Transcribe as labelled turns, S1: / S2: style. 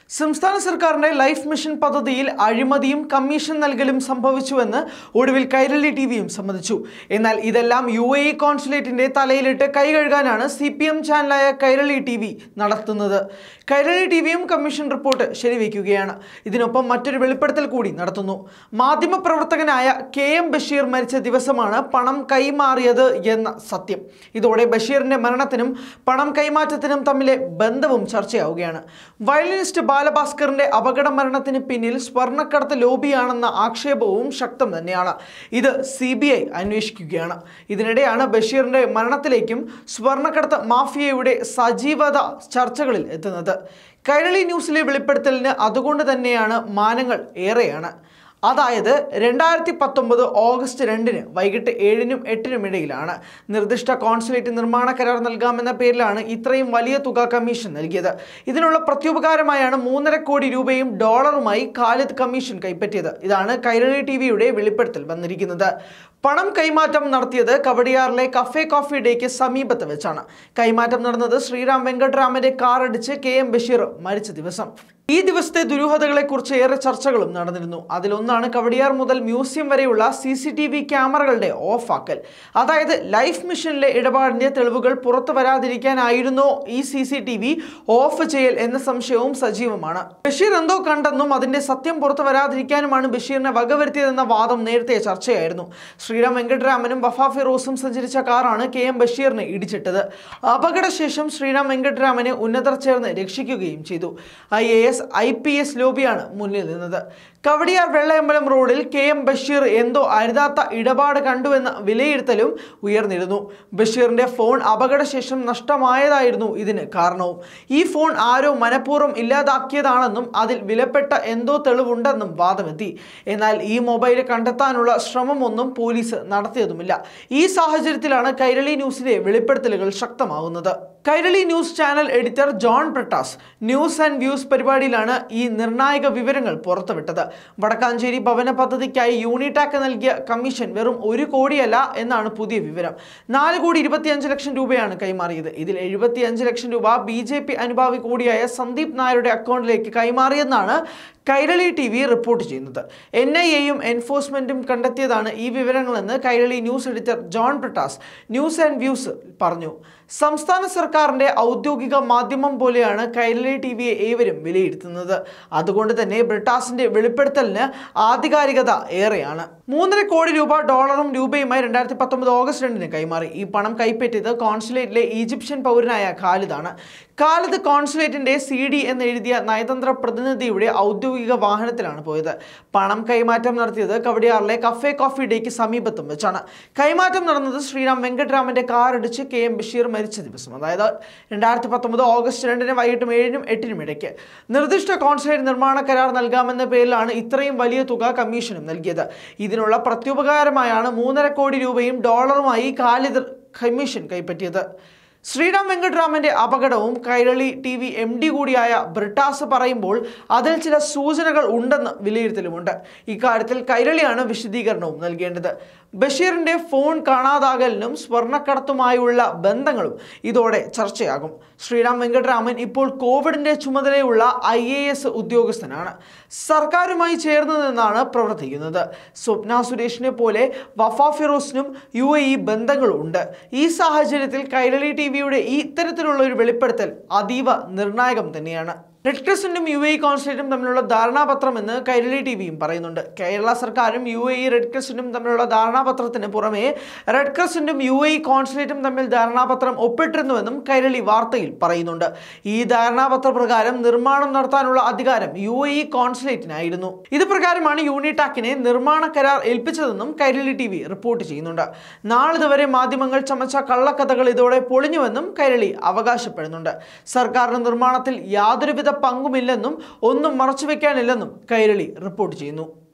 S1: സംസ്ഥാന സർക്കാരിന്റെ life mission പദ്ധതിയിൽ അഴിമതിയും കമ്മീഷൻ നൽകലും സംഭവിച്ചുവെന്ന് ഒടുവിൽ കൈരളി ടി വിയും സമ്മതിച്ചു എന്നാൽ ഇതെല്ലാം യു എ ഇ കോൺസുലേറ്റിന്റെ തലയിലിട്ട് കൈ കഴുകാനാണ് സി പി എം ചാനലായ കൈരളി ടി വി നടത്തുന്നത് കൈരളി ടി വിയും കമ്മീഷൻ റിപ്പോർട്ട് ശരിവയ്ക്കുകയാണ് ഇതിനൊപ്പം മറ്റൊരു വെളിപ്പെടുത്തൽ കൂടി നടത്തുന്നു മാധ്യമപ്രവർത്തകനായ കെ എം ബഷീർ മരിച്ച ദിവസമാണ് പണം കൈമാറിയത് എന്ന സത്യം ഇതോടെ ബഷീറിന്റെ മരണത്തിനും പണം കൈമാറ്റത്തിനും തമ്മിലെ ബന്ധവും ചർച്ചയാവുകയാണ് വയലിനിസ്റ്റ് ബാലഭാസ്കറിന്റെ അപകട മരണത്തിന് പിന്നിൽ സ്വർണ്ണക്കടത്ത് ലോബിയാണെന്ന ആക്ഷേപവും ശക്തം തന്നെയാണ് ഇത് സി ബി ഐ അന്വേഷിക്കുകയാണ് ഇതിനിടെയാണ് ബഷീറിന്റെ മരണത്തിലേക്കും സ്വർണ്ണക്കടത്ത് മാഫിയയുടെ സജീവത ചർച്ചകളിൽ എത്തുന്നത് കൈരളി ന്യൂസിലെ വെളിപ്പെടുത്തലിന് അതുകൊണ്ട് തന്നെയാണ് മാനങ്ങൾ ഏറെയാണ് അതായത് രണ്ടായിരത്തി പത്തൊമ്പത് ഓഗസ്റ്റ് രണ്ടിന് വൈകിട്ട് ഏഴിനും എട്ടിനും ഇടയിലാണ് നിർദ്ദിഷ്ട കോൺസുലേറ്റ് നിർമ്മാണ കരാർ നൽകാമെന്ന പേരിലാണ് ഇത്രയും വലിയ തുക കമ്മീഷൻ നൽകിയത് ഇതിനുള്ള പ്രത്യുപകാരമായാണ് മൂന്നര കോടി രൂപയും ഡോളറുമായി ഖാലിദ് കമ്മീഷൻ കൈപ്പറ്റിയത് ഇതാണ് കൈരളി ടി വിയുടെ വെളിപ്പെടുത്തൽ വന്നിരിക്കുന്നത് പണം കൈമാറ്റം നടത്തിയത് കവടിയാറിലെ കഫേ കോഫി ഡേക്ക് സമീപത്ത് വെച്ചാണ് കൈമാറ്റം നടന്നത് ശ്രീറാം വെങ്കട്ടരാമന്റെ കാർ അടിച്ച് കെ എം ബഷീർ മരിച്ച ദിവസം ഈ ദിവസത്തെ ദുരൂഹതകളെ കുറിച്ച് ഏറെ ചർച്ചകളും നടന്നിരുന്നു അതിലൊന്നാണ് കവടിയാർ മുതൽ മ്യൂസിയം വരെയുള്ള സി സി ടി വി ക്യാമറകളുടെ ഓഫാക്കൽ അതായത് ലൈഫ് മിഷനിലെ ഇടപാടിന്റെ തെളിവുകൾ പുറത്തു വരാതിരിക്കാനായിരുന്നോ ഈ C C T V off ചെയ്യൽ എന്ന സംശയവും സജീവമാണ് ബഷീർ എന്തോ കണ്ടെന്നും അതിന്റെ സത്യം പുറത്തു വരാതിരിക്കാനുമാണ് ബഷീറിനെ വകവരുത്തിയതെന്ന വാദം നേരത്തെ ചർച്ചയായിരുന്നു ശ്രീറാം വെങ്കട്ടരാമനും വഫ ഫിറോസും സഞ്ചരിച്ച കാറാണ് കെ എം ബഷീറിനെ ഇടിച്ചിട്ടത് അപകടശേഷം ശ്രീറാം വെങ്കട്ടരാമനെ ഉന്നതർ ചേർന്ന് രക്ഷിക്കുകയും ചെയ്തു I A S I P S ലോബിയാണ് മുന്നിൽ നിന്നത് കവടിയാർ വെള്ളയമ്പലം റോഡിൽ കെ എം ബഷീർ എന്തോ അരുതാത്ത ഇടപാട് കണ്ടുവെന്ന വിലയിരുത്തലും ഉയർന്നിരുന്നു ബഷീറിന്റെ ഫോൺ അപകടശേഷം നഷ്ടമായതായിരുന്നു ഇതിന് കാരണവും ഈ ഫോൺ ആരോ മനഃപൂർവ്വം ഇല്ലാതാക്കിയതാണെന്നും അതിൽ വിലപ്പെട്ട എന്തോ തെളിവുണ്ടെന്നും വാദമെത്തി എന്നാൽ ഈ മൊബൈൽ കണ്ടെത്താനുള്ള ശ്രമമൊന്നും പോലീസ് നടത്തിയതുമില്ല ഈ സാഹചര്യത്തിലാണ് കൈരളി ന്യൂസിലെ വെളിപ്പെടുത്തലുകൾ ശക്തമാകുന്നത് Kairali news channel editor John Brittas news and views പരിപാടിയിലാണ് ഈ നിർണായക വിവരങ്ങൾ പുറത്തുവിട്ടത് വടക്കാഞ്ചേരി ഭവന പദ്ധതിക്കായി യൂണിടാക്ക് നൽകിയ കമ്മീഷൻ വെറും ഒരു കോടിയല്ല എന്നാണ് പുതിയ വിവരം നാല് കോടി ഇരുപത്തിയഞ്ച് ലക്ഷം രൂപയാണ് കൈമാറിയത് ഇതിൽ എഴുപത്തിയഞ്ച് ലക്ഷം രൂപ ബി ജെ പി അനുഭാവി കൂടിയായ സന്ദീപ് നായരുടെ അക്കൗണ്ടിലേക്ക് കൈമാറിയെന്നാണ് കൈരളി ടി വി റിപ്പോർട്ട് ചെയ്യുന്നത് എൻ ഐ എയും എൻഫോഴ്സ്മെന്റും കണ്ടെത്തിയതാണ് ഈ വിവരങ്ങളെന്ന് Kairali news editor John Brittas news and views പറഞ്ഞു സംസ്ഥാന സർക്കാരിന്റെ ഔദ്യോഗിക മാധ്യമം പോലെയാണ് കൈരളി ടി വിയെ ഏവരും വിലയിരുത്തുന്നത് അതുകൊണ്ട് തന്നെ ബ്രിട്ടാസിന്റെ വെളിപ്പെടുത്തലിന് ആധികാരികത ഏറെയാണ് മൂന്നര കോടി രൂപ ഡോളറും രൂപയുമായി രണ്ടായിരത്തി പത്തൊമ്പത് ഓഗസ്റ്റ് രണ്ടിന് കൈമാറി ഈ പണം കൈപ്പറ്റിയത് കോൺസുലേറ്റിലെ ഈജിപ്ഷ്യൻ പൗരനായ ഖാലിദാണ് ഖാലിദ് കോൺസുലേറ്റിന്റെ സി ഡി എന്ന് എഴുതിയ നയതന്ത്ര പ്രതിനിധിയുടെ ഔദ്യോഗിക വാഹനത്തിലാണ് പോയത് പണം കൈമാറ്റം നടത്തിയത് കവടിയാറിലെ കഫേ കോഫി ഡേക്ക് സമീപത്തും വെച്ചാണ് കൈമാറ്റം നടന്നത് ശ്രീറാം വെങ്കട്ടരാമന്റെ കാർ അടിച്ച് കെ എം ബഷീർ മരിച്ച ദിവസം അതായത് രണ്ടായിരത്തി പത്തൊമ്പത് ഓഗസ്റ്റ് രണ്ടിന് വൈകിട്ടും ഏഴിനും എട്ടിനും ഇടയ്ക്ക് നിർദ്ദിഷ്ട കോൺസുലേറ്റ് നിർമ്മാണ കരാർ നൽകാമെന്ന പേരിലാണ് ഇത്രയും വലിയ തുക കമ്മീഷനും നൽകിയത് ഇതിനുള്ള പ്രത്യുപകാരമായാണ് മൂന്നര കോടി രൂപയും ഡോളറുമായി ഖാലിദ് കമ്മീഷൻ കൈപ്പറ്റിയത് ശ്രീറാം വെങ്കട്ടരാമന്റെ അപകടവും Kairali T V M D കൂടിയായ ബ്രിട്ടാസ് പറയുമ്പോൾ അതിൽ ചില സൂചനകൾ ഉണ്ടെന്ന് വിലയിരുത്തലുമുണ്ട് ഇക്കാര്യത്തിൽ കൈരളിയാണ് വിശദീകരണവും നൽകേണ്ടത് ബഷീറിന്റെ ഫോൺ കാണാതാകലിനും സ്വർണ്ണക്കടത്തുമായുള്ള ബന്ധങ്ങളും ഇതോടെ ചർച്ചയാകും ശ്രീറാം വെങ്കട്ടരാമൻ ഇപ്പോൾ കോവിഡിന്റെ ചുമതലയുള്ള ഐ എ എസ് ഉദ്യോഗസ്ഥനാണ് സർക്കാരുമായി ചേർന്ന് നിന്നാണ് പ്രവർത്തിക്കുന്നത് സ്വപ്ന സുരേഷിനെ പോലെ വഫ ഫിറോസിനും യു എ ഇ ബന്ധങ്ങളുണ്ട് ഈ സാഹചര്യത്തിൽ കൈരളി ടി വിയുടെ ഈ ഇത്തരത്തിലുള്ള ഒരു വെളിപ്പെടുത്തൽ അതീവ നിർണായകം തന്നെയാണ് റെഡ് ക്രസന്റും യു എ കോൺസുലേറ്റും തമ്മിലുള്ള ധാരണാപത്രം എന്ന് കൈരളി ടി വിയും പറയുന്നുണ്ട് കേരള സർക്കാരും യു എ റെഡ് ക്രസന്റും തമ്മിലുള്ള ധാരണാപത്രത്തിന് പുറമെ റെഡ് ക്രസന്റും യു എ കോൺസുലേറ്റും തമ്മിൽ ധാരണാപത്രം ഒപ്പിട്ടിരുന്നുവെന്നും കൈരളി വാർത്തയിൽ പറയുന്നുണ്ട് ഈ ധാരണാപത്ര പ്രകാരം നിർമ്മാണം നടത്താനുള്ള അധികാരം യു എ കോൺസുലേറ്റിനായിരുന്നു ഇത് പ്രകാരമാണ് യൂണിടാക്കിനെ നിർമ്മാണ കരാർ ഏൽപ്പിച്ചതെന്നും കൈരളി ടി വി റിപ്പോർട്ട് ചെയ്യുന്നുണ്ട് നാളിതുവരെ മാധ്യമങ്ങൾ ചമച്ച കള്ളക്കഥകൾ ഇതോടെ പൊളിഞ്ഞുവെന്നും കൈരളി അവകാശപ്പെടുന്നുണ്ട് സർക്കാരിന്റെ നിർമ്മാണത്തിൽ യാതൊരുവിധ പങ്കുമില്ലെന്നും ഒന്നും മറച്ചുവെക്കാനില്ലെന്നും കൈരളി റിപ്പോർട്ട് ചെയ്യുന്നു